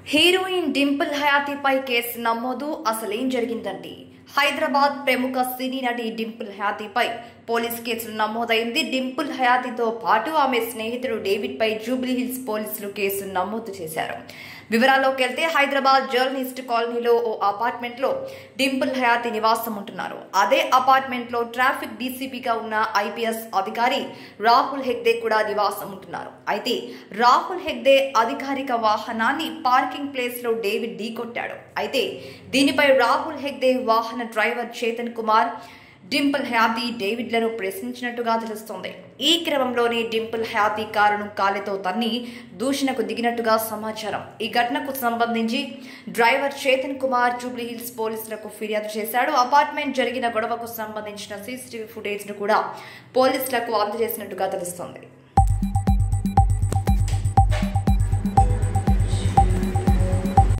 heroine Dimple హయాతీపై case నమోదు అసలేం జరిగిందండి హైదరాబాద్ ప్రముఖ సినీ నటి డింపుల్ హయాతీపై పోలీస్ కేసులు నమోదైంది డింపుల్ హయాతీతో పాటు ఆమె స్నేహితుడు డేవిడ్ పై జూబ్లీ హిల్స్ పోలీసులు కేసు నమోదు చేశారు వివరాల్లోకి వెళ్తే హైదరాబాద్ జర్నలిస్ట్ కాలనీలో ఓ అపార్ట్మెంట్ లో డింపుల్ హయాతి నివాసం ఉంటున్నారు అదే అపార్ట్మెంట్ లో ట్రాఫిక్ డీసీపీగా ఉన్న ఐపీఎస్ అధికారి రాహుల్ హెగ్దే కూడా నివాసం ఉంటున్నారు అయితే రాహుల్ హెగ్దే అధికారిక వాహనాన్ని పార్కింగ్ ప్లేస్ లో డేవిడ్ ఢీకొట్టాడు అయితే దీనిపై రాహుల్ హెగ్దే వాహన డ్రైవర్ చేతన్ కుమార్ డింపుల్ హయాతి డేవిడ్లను ప్రశ్నించినట్టుగా తెలుస్తోంది ఈ క్రమంలోనే డింపుల్ హయాతి కారును కాలితో తన్ని దూషణకు దిగినట్టుగా సమాచారం ఈ ఘటనకు సంబంధించి డ్రైవర్ చేతన్ కుమార్ జూబ్లీ హిల్స్ పోలీసులకు ఫిర్యాదు చేశాడు అపార్ట్మెంట్ జరిగిన గొడవకు సంబంధించిన సీసీటీవీ ఫుటేజ్ ను కూడా పోలీసులకు అందజేసినట్టుగా తెలుస్తోంది